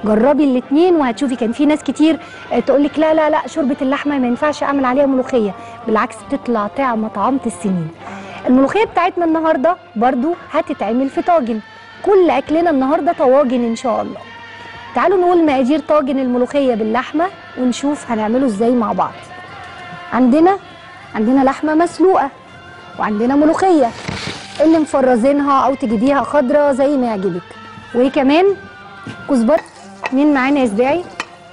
جربي الاثنين وهتشوفي كان في ناس كتير تقول لك لا لا لا شوربه اللحمه ما ينفعش اعمل عليها ملوخيه بالعكس بتطلع طعمه طعامه السنين الملوخيه بتاعتنا النهارده برضو هتتعمل في طاجن كل اكلنا النهارده طواجن ان شاء الله تعالوا نقول مقادير طاجن الملوخيه باللحمه ونشوف هنعمله ازاي مع بعض عندنا عندنا لحمه مسلوقه وعندنا ملوخيه اللي مفرزينها او تجيبيها خضره زي ما يعجبك وايه كمان كزبره مين معانا يا سباعي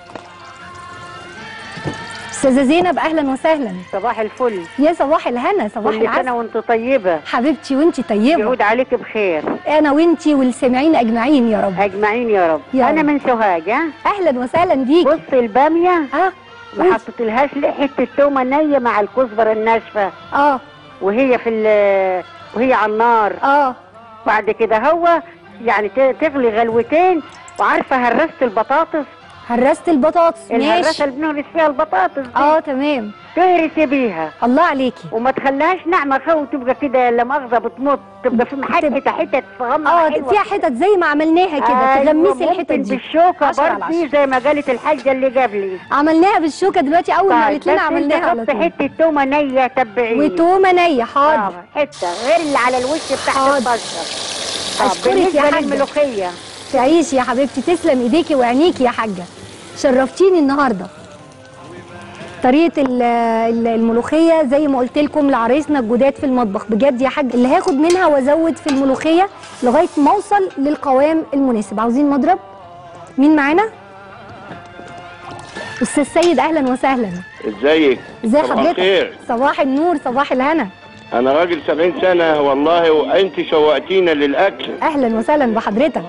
استاذه زينب اهلا وسهلا صباح الفل يا صباح الهنا صباح كل سنه العسل وانت طيبه حبيبتي وانتي طيبه يعود عليك بخير انا وانتي والسامعين اجمعين يا رب اجمعين يا رب يا انا رب. من سوهاج ها اهلا وسهلا بيك بص الباميه اه ما حطيتلهاش ليه حته تومه نيه مع الكزبره الناشفه اه وهي في ال- وهي على النار اه بعد كده هو يعني ت- تغلي غلوتين وعارفه هرست البطاطس هرست البطاطس الهرسه ماشي اللي بنهرس فيها البطاطس دي اه تمام تهرسي بيها الله عليكي وما تخليهاش ناعمه خو تبقى كده لا مؤاخذه بتمط تبقى في حته حته صغننه اه حلوة فيها حتت زي ما عملناها كده أيوة، تغمسي الحتت ممكن دي بالشوكه عشرة على برضه عشرة. زي ما قالت الحاجه اللي قبلي عملناها بالشوكه دلوقتي اول ما طيب، قالت لنا بس عملناها انت على حط طول حته تومه نيه تبعيني وتومه نيه حاضر آه، حته غير اللي على الوش بتاعت حاضر. الطشه أشكرك يا بالنسبه حاجة. للملوخيه تعيشي يا حبيبتي تسلم ايديكي وعينيكي يا حاجه شرفتيني النهارده طريقه ال- ال- الملوخيه زي ما قلت لكم لعرايسنا الجداد في المطبخ بجد يا حاج اللي هاخد منها وازود في الملوخيه لغايه ما اوصل للقوام المناسب عاوزين مضرب مين معانا استاذ سيد اهلا وسهلا ازيك ازي صباح حضرتك الخير صباح النور صباح الهنا انا راجل 70 سنه والله وانت شوقتينا للاكل اهلا وسهلا بحضرتك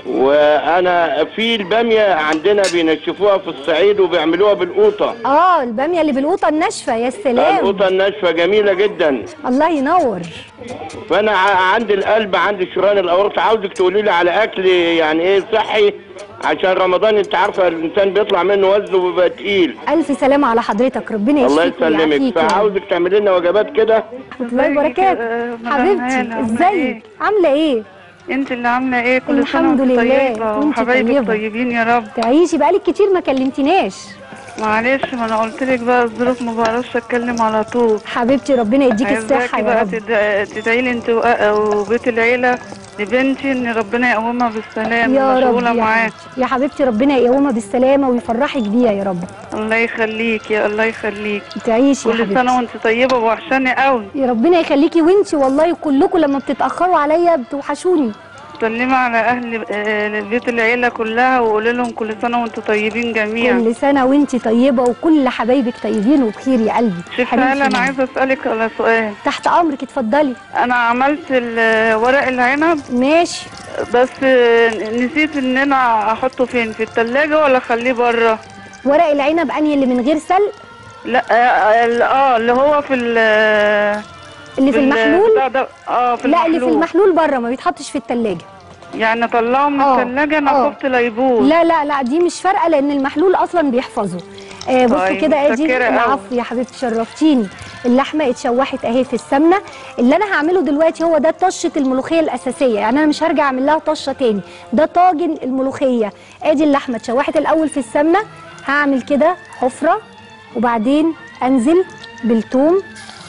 وانا في الباميه عندنا بينشفوها في الصعيد وبيعملوها بالقوطه اه الباميه اللي بالقوطه الناشفه يا سلام القوطه الناشفه جميله جدا الله ينور فانا ع- عندي القلب عندي شريان الاورطه عاوزك تقولي لي على اكل يعني ايه صحي عشان رمضان انت عارفه الانسان بيطلع منه وزنه وبيبقى تقيل الف سلامه على حضرتك ربنا الله يشفيك يسلمك ويعافيك يا رب. فعاوزك تعملي لنا وجبات كده ورحمة الله وبركاته آه، مدام حبيبتي هالة، عاملة ازيك إيه؟ عامله ايه انت اللي عامله ايه كل الحمد سنه وانت لله، طيبه وانت وحبايبك طيبة. طيبين يا رب تعيشي بقالك كتير ما كلمتناش معلش ما انا قلت لك بقى الظروف ما بعرفش اتكلم على طول حبيبتي ربنا يديك الصحه عايزاكي يا بقى رب تدعي تدعي لي انت وأ- وبيت العيله لبنتي ان ربنا يقومها بالسلامه يا رب مشغوله يا معاك حبيبتي. يا حبيبتي ربنا يقومها بالسلامه ويفرحك بيها يا رب الله يخليك يا الله يخليك تعيشي يا كل سنه حبيبتي وانت طيبه وحشاني قوي يا ربنا يخليكي وانتي والله كلكم لما بتتاخروا عليا بتوحشوني سلمي على اهل آه، بيت العيله كلها وقولي لهم كل سنه وانتم طيبين جميعا كل سنه وانتي طيبه وكل حبايبك طيبين وبخير يا قلبي شيخ حبيبتي هلا انا نعم. عايزه اسالك على سؤال تحت امرك اتفضلي انا عملت ال- ورق العنب ماشي بس نسيت ان انا احطه فين في التلاجة ولا اخليه بره ورق العنب انهي اللي من غير سلق لا اه ال- اه اللي هو في ال اللي في المحلول بتاع ده- اه في لا المحلول اللي في المحلول بره ما بيتحطش في التلاجة يعني اطلعه من آه، التلاجة انا آه. خفت لا يبوظ لا لا لا دي مش فارقه لان المحلول اصلا بيحفظه آه بصوا طيب، كده ادي متشكرة أوي. العفو يا حبيبتي شرفتيني اللحمه اتشوحت اهي في السمنه اللي انا هعمله دلوقتي هو ده طشه الملوخيه الاساسيه يعني انا مش هرجع اعمل لها طشه تاني ده طاجن الملوخيه ادي اللحمه اتشوحت الاول في السمنه هعمل كده حفره وبعدين انزل بالثوم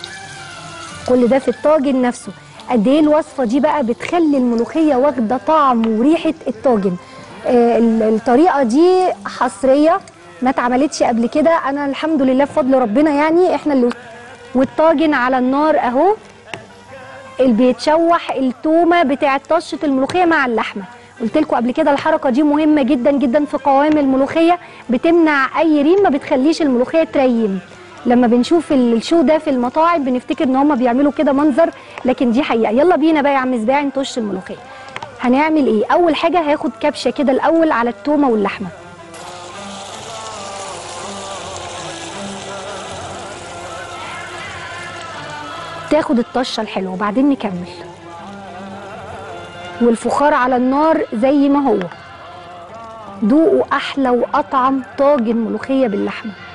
كل ده في الطاجن نفسه قد ايه الوصفه دي بقى بتخلي الملوخيه واخده طعم وريحه الطاجن آه ال- الطريقه دي حصريه ما اتعملتش قبل كده انا الحمد لله بفضل ربنا يعني احنا اللي والطاجن على النار اهو اللي بيتشوح التومه بتاعه طشه الملوخيه مع اللحمه قلت لكم قبل كده الحركه دي مهمه جدا جدا في قوام الملوخيه بتمنع اي ريم ما بتخليش الملوخيه تريم لما بنشوف ال- الشو ده في المطاعم بنفتكر ان هم بيعملوا كده منظر لكن دي حقيقه يلا بينا بقى يا عم سباعي نطش الملوخيه هنعمل ايه اول حاجه هاخد كبشه كده الاول على التومه واللحمه تاخد الطشه الحلوه وبعدين نكمل والفخار على النار زي ما هو دوقوا احلى واطعم طاجن ملوخيه باللحمه